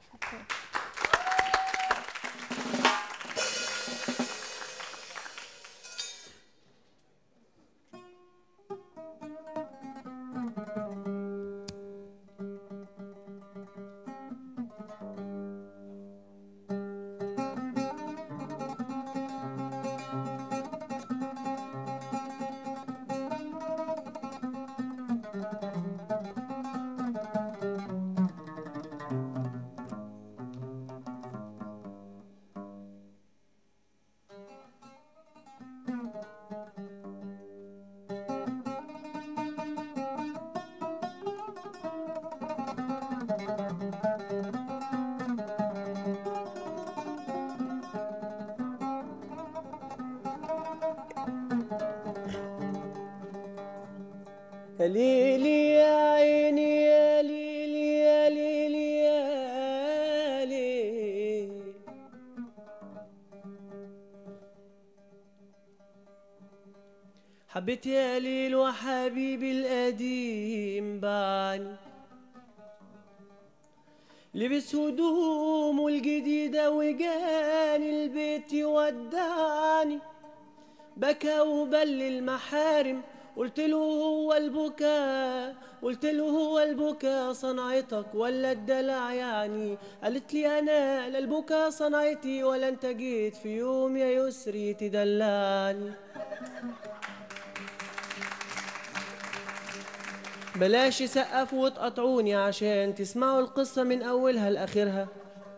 يا ليلي يا عيني يا ليلي يا ليلي يا ليلي حبيت يا ليل وحبيبي القديم بعني لبس هدومه الجديدة وجاني البيت يودعني بكى وبل المحارم قلت له هو البكاء قلت له هو البكاء صنعتك ولا الدلع يعني قالت لي انا لا البكاء صنعتي ولا انت جيت في يوم يا يسري تدلعني بلاش سقفوا وتقطعوني عشان تسمعوا القصة من أولها لآخرها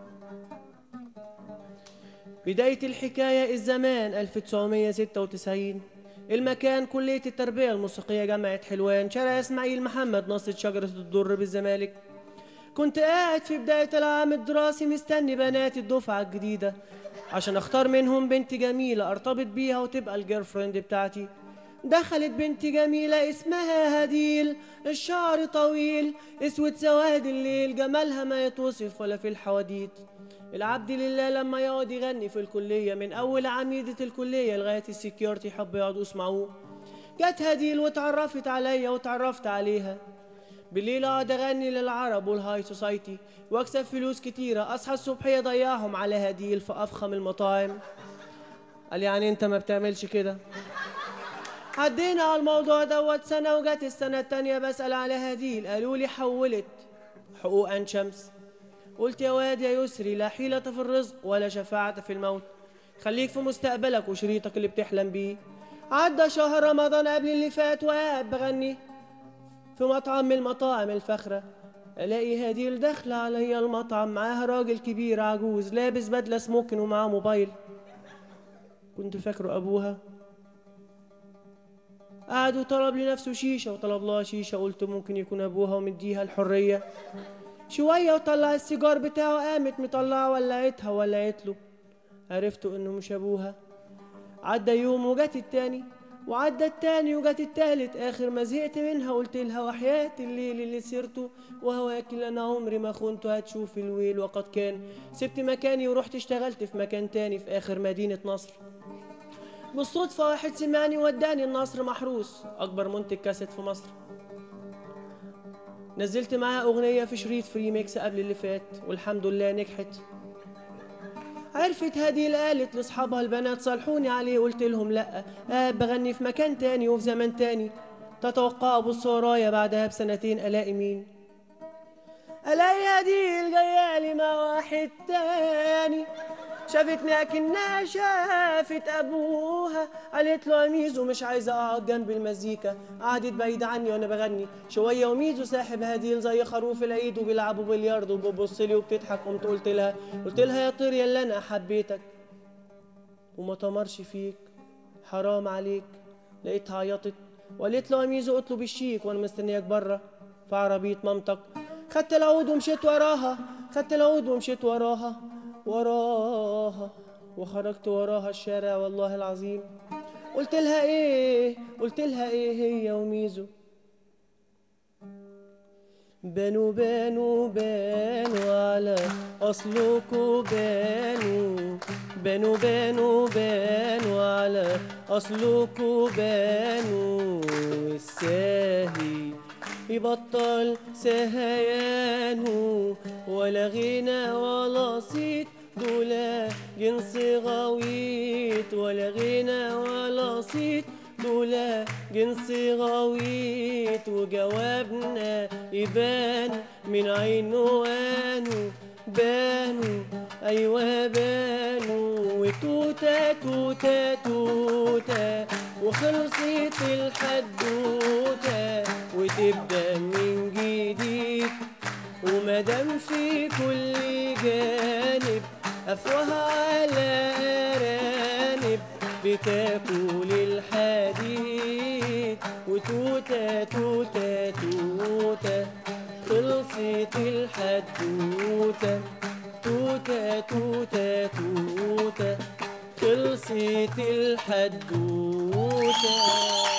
بداية الحكاية الزمان 1996 المكان كلية التربية الموسيقية جامعة حلوان شارع إسماعيل محمد ناصية شجرة الدر بالزمالك كنت قاعد في بداية العام الدراسي مستني بنات الدفعة الجديدة عشان اختار منهم بنت جميلة ارتبط بيها وتبقى الجير فريند بتاعتي دخلت بنت جميلة اسمها هديل الشعر طويل اسود سواد الليل جمالها ما يتوصف ولا في الحواديت العبد لله لما يقعد يغني في الكلية من أول عميدة الكلية لغاية السكيورتي حبوا يقعدوا يسمعوه جت هديل واتعرفت عليا واتعرفت عليها بالليل اقعد اغني للعرب والهاي سوسايتي واكسب فلوس كتيرة اصحى الصبح اضيعهم على هديل في افخم المطاعم قال يعني انت ما بتعملش كده عدينا على الموضوع دوت سنة وجت السنة التانية بسأل على هديل قالوا لي حولت حقوق عين شمس قلت يا واد يا يسري لا حيلة في الرزق ولا شفاعة في الموت خليك في مستقبلك وشريطك اللي بتحلم بيه عدى شهر رمضان قبل اللي فات وقاعد بغني في مطعم من المطاعم الفخرة الاقي هديل داخلة عليا المطعم معاها راجل كبير عجوز لابس بدلة سموكن ومعاه موبايل كنت فاكره ابوها قعد وطلب لنفسه شيشة وطلب لها شيشة قلت ممكن يكون أبوها ومديها الحرية شوية وطلع السيجار بتاعه قامت مطلعة ولعتها ولعت له عرفت إنه مش أبوها عدى يوم وجت التاني وعدى التاني وجت التالت آخر ما زهقت منها قلت لها وحياة الليل اللي سرته وهواك اللي أنا عمري ما خنته هتشوف الويل وقد كان سبت مكاني ورحت اشتغلت في مكان تاني في آخر مدينة نصر بالصدفة واحد سمعني وداني النصر محروس أكبر منتج كاسيت في مصر نزلت معاه أغنية في شريط فري ميكس قبل اللي فات والحمد لله نجحت عرفت هدي قالت لاصحابها البنات صالحوني عليه قلت لهم لا آه بغني في مكان تاني وفي زمان تاني تتوقع ابص ورايا بعدها بسنتين الاقي مين الاقي هدي جايالي مع واحد تاني شافتني اكنها شافت ابوها قالت له يا ميزو مش عايزه اقعد جنب المزيكا قعدت بعيد عني وانا بغني شويه وميزو ساحب هديل زي خروف العيد وبيلعبوا بلياردو وبتبص لي وبتضحك قمت قلت لها قلت لها يا طير يا اللي انا حبيتك وما تمرش فيك حرام عليك لقيتها عيطت وقالت له يا ميزو اطلب الشيك وانا مستنياك بره في عربيه مامتك خدت العود ومشيت وراها خدت العود ومشيت وراها وراها وخرجت وراها الشارع والله العظيم قلت لها ايه قلت لها ايه هي وميزو بانوا بانوا بانوا على اصلكوا بانوا بانوا بانوا بانوا على اصلكوا بانوا الساهي يبطل سهيانه ولا غنى ولا صيت دولا جنس غويت ولا غنى ولا صيت دولا جنس غويت وجوابنا يبان من عينه وانه بانوا ايوه بانوا وتوته توته توته وخلصت الحدوته وتبدا من جديد ومدام في كل جانب افواه على ارانب بتاكل الحديد وتوته توته توته خلصت الحدوته توته توته توته خلصت الحدوته